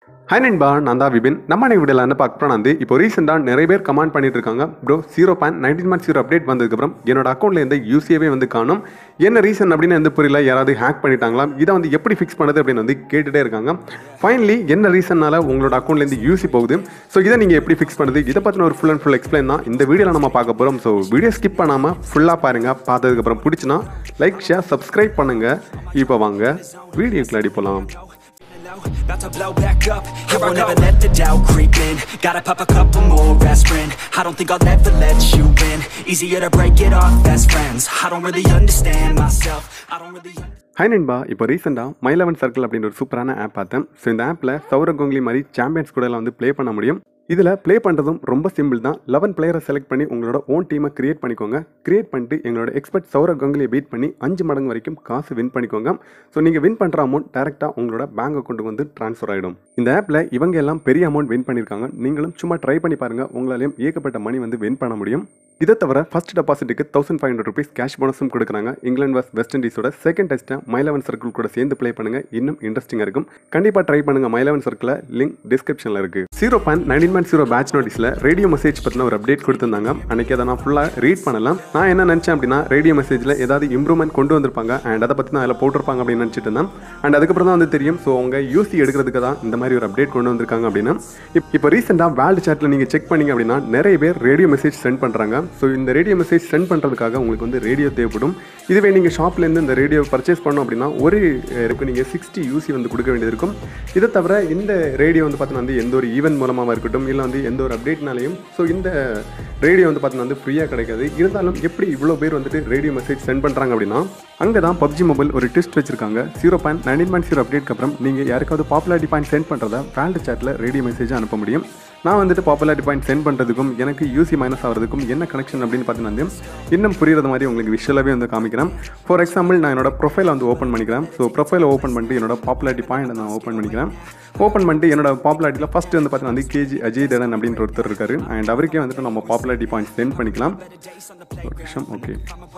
hi நண்பா நான் தான் விபின் நம்ம அன்னைக்கு வீடியோவில் என்ன பார்க்க போனால் வந்து இப்போ ரீசெண்டாக நிறைய பேர் கமெண்ட் பண்ணிட்டு இருக்காங்க bro zero point nineteen month zero update வந்ததுக்கப்புறம் என்னோட அக்கௌண்ட்டில் எந்த யூசியவே வந்து காணும் என்ன ரீசன் அப்படின்னு எந்த புரியல யாராவது ஹேக் பண்ணிட்டாங்களா இதை வந்து எப்படி ஃபிக்ஸ் பண்ணுது அப்படின்னு வந்து கேட்டுட்டே இருக்காங்க ஃபைனலி என்ன ரீசன்னால உங்களோட அக்கௌண்ட்லேருந்து யூசி போகுது ஸோ இதை நீங்கள் எப்படி ஃபிக்ஸ் பண்ணுது இதை பற்றின ஒரு ஃபுல் அண்ட் ஃபுல் எக்ஸ்பிளைன் தான் இந்த வீடியோவில் நம்ம பார்க்க போகிறோம் ஸோ வீடியோ ஸ்கிப் பண்ணாமல் ஃபுல்லாக பாருங்கள் பார்த்ததுக்கப்புறம் பிடிச்சினா லைக் ஷேர் சப்ஸ்கிரைப் பண்ணுங்கள் இப்போ வாங்க வீடியோக்குள்ள அடி போகலாம் About to blow back up, here I will never let the doubt creep in Gotta pop a couple more aspirin I don't think I'll ever let you in Easier to break it off best friends I don't really understand myself I don't really understand hi நண்பா இப்போ ரீசெண்டாக my Eleven circle அப்படின்ற ஒரு சூப்பரான app பார்த்தேன் so இந்த ஆப்பில் சௌரவ் கங்குலி மாதிரி சாம்பியன்ஸ் கூட வந்து ப்ளே பண்ண முடியும் இதில் ப்ளே பண்ணுறதும் ரொம்ப சிம்பிள் தான் லெவன் பிளேயரை செலக்ட் பண்ணி உங்களோட ஓன் டீமை கிரியேட் பண்ணிக்கோங்க கிரியேட் பண்ணிட்டு எங்களோட எக்ஸ்பர்ட் சௌரவ் கங்குலியை பீட் பண்ணி அஞ்சு மடங்கு வரைக்கும் காசு வின் பண்ணிக்கோங்க ஸோ நீங்கள் வின் பண்ணுற அமௌண்ட் டேரெக்டாக உங்களோட பேங்க் அக்கௌண்ட்டுக்கு வந்து ட்ரான்ஸ்ஃபர் ஆகிடும் இந்த ஆப்பில் இவங்க எல்லாம் பெரிய அமௌண்ட் வின் பண்ணியிருக்காங்க நீங்களும் சும்மா ட்ரை பண்ணி பாருங்கள் உங்களாலையும் ஏகப்பட்ட மணி வந்து வின் பண்ண முடியும் இதை தவிர ஃபர்ஸ்ட் டெபாசிட்டுக்கு thousand five hundred rupees cash போனஸும் கொடுக்குறாங்க இங்கிலாந்து வர்ஸ் வெஸ்ட் இண்டீஸோட செகண்ட் டெஸ்ட்டை மை லெவன் சர்க்கிள் கூட சேர்ந்து ப்ளே பண்ணுங்க இன்னும் இன்ட்ரெஸ்டிங்காக இருக்கும் கண்டிப்பாக ட்ரை பண்ணுங்க மை லெவன் சர்க்கிளில் லிங்க் டிஸ்கிரிப்ஷனில் இருக்கு zero point nineteen point zero patch நோட்டீஸில் ரேடியோ மெசேஜ் பற்றின ஒரு அப்டேட் கொடுத்துருந்தாங்க அன்னைக்கு அதை நான் ஃபுல்லாக ரீட் பண்ணலாம் நான் என்ன நினச்சேன் அப்படின்னா ரேடியோ மெசேஜில் ஏதாவது இம்ப்ரூவ்மெண்ட் கொண்டு வந்திருப்பாங்க அண்ட் அதை பற்றி நான் அதில் போட்டிருப்பாங்க அப்படின்னு நினச்சிட்டு இருந்தேன் அண்ட் அதுக்கப்புறம் தான் வந்து தெரியும் ஸோ அவங்க யூசி எடுக்கிறதுக்கு தான் இந்த மாதிரி ஒரு அப்டேட் கொண்டு வந்திருக்காங்க அப்படின்னு இப் இப்போ ரீசெண்டாக வேர்ல்டு சேட்டில் நீங்கள் செக் பண்ணீங்க அப்படின்னா நிறைய பேர் ரேடியோ மெசேஜ் சென்ட் பண்ணுறாங்க ஸோ இந்த ரேடியோ மெசேஜ் சென்ட் பண்ணுறதுக்காக உங்களுக்கு வந்து ரேடியோ தேவைப்படும் இதுவே நீங்கள் ஷாப்லேருந்து இந்த ரேடியோ பர்ச்சேஸ் பண்ணோம் அப்படின்னா ஒரு இருக்கு நீங்கள் சிக்ஸ்டி யூசி வந்து கொடுக்க வேண்டியது இருக்கும் இதை தவிர இந்த ரேடியோ வந்து பார்த்தீங்கன்னா வந்து எந்த ஒரு ஈவென்ட் மூலமாக இருக்கட்டும் இல்லை வந்து எந்த ஒரு அப்டேட்னாலையும் ஸோ இந்த ரேடியோ வந்து பார்த்தீங்கன்னா வந்து ஃப்ரீயாக கிடைக்காது இருந்தாலும் எப்படி இவ்வளோ பேர் வந்துட்டு ரேடியோ மெசேஜ் சென்ட் பண்ணுறாங்க அப்படின்னா அங்கே தான் பப்ஜி மொபைல் ஒரு டெஸ்ட் வச்சிருக்காங்க zero point nineteen point zero அப்டேட்க்கு அப்புறம் நீங்கள் யாருக்காவது பாப்புலாரிட்டி பாயிண்ட் சென்ட் பண்ணுறதா வேல்டு சேட்டில் ரேடியோ மெசேஜ் அனுப்ப முடியும் நான் வந்துட்டு பாப்புலாரிட்டி பாயிண்ட் சென்ட் பண்ணுறதுக்கும் எனக்கு யூசி மைனஸ் ஆகிறதுக்கும் என்ன கனெக்ஷன் அப்படின்னு பார்த்தீங்கன்னா வந்து இன்னும் புரியுறது மாதிரி உங்களுக்கு விஷுவலாகவே வந்து காமிக்கிறேன் ஃபார் எக்ஸாம்பிள் நான் என்னோட ப்ரொஃபைலை வந்து ஓப்பன் பண்ணிக்கிறேன் ஸோ ப்ரொஃபைலை ஓப்பன் பண்ணிட்டு என்னோட பாப்புலாரிட்டி பாயிண்ட் நான் ஓப்பன் பண்ணிக்கிறேன் ஓப்பன் பண்ணிட்டு என்னோட பாப்புலாரிட்டியில் ஃபஸ்ட்டு வந்து பார்த்தீங்கன்னா வந்து கேஜி அஜய் தடன் அப்படின்ற ஒருத்தர் இருக்காரு அண்ட் அவருக்கே வந்துட்டு நம்ம பாப்புலாரிட்டி பாயிண்ட் சென்ட் பண்ணிக்கலாம் ஒரு நிமிஷம் ஓகே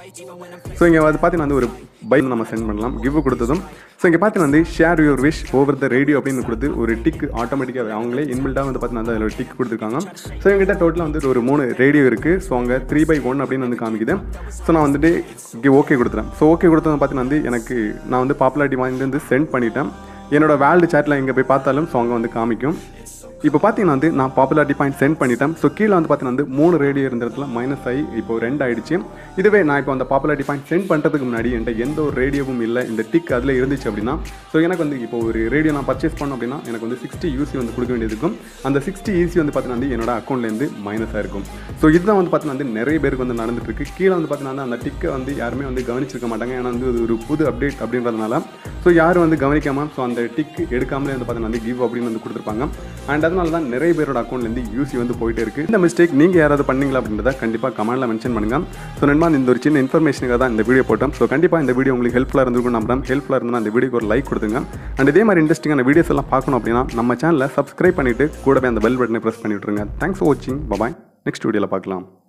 ஸோ இங்கே வந்து பார்த்தீங்கன்னா வந்து ஒரு பை நம்ம சென்ட் பண்ணலாம் கிவ் கொடுத்ததும் ஸோ இங்கே பார்த்தீங்கன்னா வந்து share your wish over the radio அப்படின்னு கொடுத்து ஒரு டிக் ஆட்டோமேட்டிக்காக அவங்களே இன்பில்டாக வந்து பார்த்தீங்கன்னா அதில் ஒரு டிக் கொடுத்துருக்காங்க ஸோ எங்கிட்ட டோட்டலாக வந்து ஒரு மூணு ரேடியோ இருக்குது ஸோ அங்கே த்ரீ பை ஒன் அப்படின்னு வந்து காமிக்குது ஸோ நான் வந்துட்டு இங்கே ஓகே கொடுத்துறேன் ஸோ ஓகே கொடுத்தது பார்த்தீங்கன்னா வந்து எனக்கு நான் வந்து பாப்புலாரிட்டி வாங்கி வந்து சென்ட் பண்ணிட்டேன் என்னோட வேல்டு சேட்டில் எங்கே போய் பார்த்தாலும் ஸோ அங்கே வந்து காமிக்கும் இப்போ பார்த்தீங்கன்னா வந்து நான் பாப்புலாரிட்டி பாயிண்ட் சென்ட் பண்ணிட்டேன் ஸோ கீழே வந்து பார்த்தீங்கன்னா வந்து மூணு ரேடியோ இருந்த இடத்துல மைனஸ் ஆகி இப்போ ரெண்டு ஆயிடுச்சு இதுவே நான் இப்போ அந்த பாப்புலாரிட்டி பாயிண்ட் சென்ட் பண்ணுறதுக்கு முன்னாடி என்கிட்ட எந்த ஒரு ரேடியோவும் இல்லை இந்த டிக் அதில் இருந்துச்சு அப்படின்னா ஸோ எனக்கு வந்து இப்போ ஒரு ரேடியோ நான் பர்ச்சேஸ் பண்ணோம் அப்படின்னா எனக்கு வந்து சிக்ஸ்டி யூசி வந்து கொடுக்க வேண்டியது இருக்கும் அந்த சிக்ஸ்டி யூசி வந்து பார்த்தீங்கன்னா வந்து என்னோட அக்கௌண்ட்லேருந்து மைனஸாக இருக்கும் ஸோ இதுதான் வந்து பார்த்தீங்கன்னா வந்து நிறைய பேருக்கு வந்து நடந்துட்டு இருக்கு கீழே வந்து பார்த்தீங்கன்னா அந்த டிக்கை வந்து யாருமே வந்து கவனிச்சிருக்க மாட்டாங்க ஏன்னா வந்து இது ஒரு புது அப்டேட் அப்படின்றதுனால ஸோ யாரும் வந்து கவனிக்காமல் ஸோ அந்த டிக் எடுக்காமலே வந்து பார்த்தீங்கன்னா வந்து கிவ் அப்படின்னு வந்து கொடுத்துருப்பாங்க அண்ட் அதனால தான் நிறைய பேரோட அக்கௌண்ட்லேருந்து யூசி வந்து போயிட்டே இருக்கு இந்த மிஸ்டேக் நீங்கள் யாராவது பண்ணீங்களா அப்படின்றத கண்டிப்பாக கமெண்ட்டில் மென்ஷன் பண்ணுங்க ஸோ நண்பா இந்த ஒரு சின்ன இன்ஃபர்மேஷனுக்காக தான் இந்த வீடியோ போட்டோம் ஸோ கண்டிப்பாக இந்த வீடியோ உங்களுக்கு ஹெல்ப்ஃபுல்லாக இருந்திருக்கும் நம்புறேன் ஹெல்ப்ஃபுல்லாக இருந்தால் அந்த வீடியோக்கு ஒரு லைக் கொடுத்துங்க அண்ட் இதே மாதிரி இன்ட்ரெஸ்டிங்கான வீடியோஸ் எல்லாம் பார்க்கணும் அப்படின்னா நம்ம சேனலை சப்ஸ்கிரைப் பண்ணிட்டு கூடவே அந்த பெல் பட்டனை ப்ரெஸ் பண்ணி விட்டுருங்க தேங்க்ஸ் ஃபார் வாட்சிங் பபாய் நெக்ஸ்ட் வீடியோவில் பார்க்கலாம்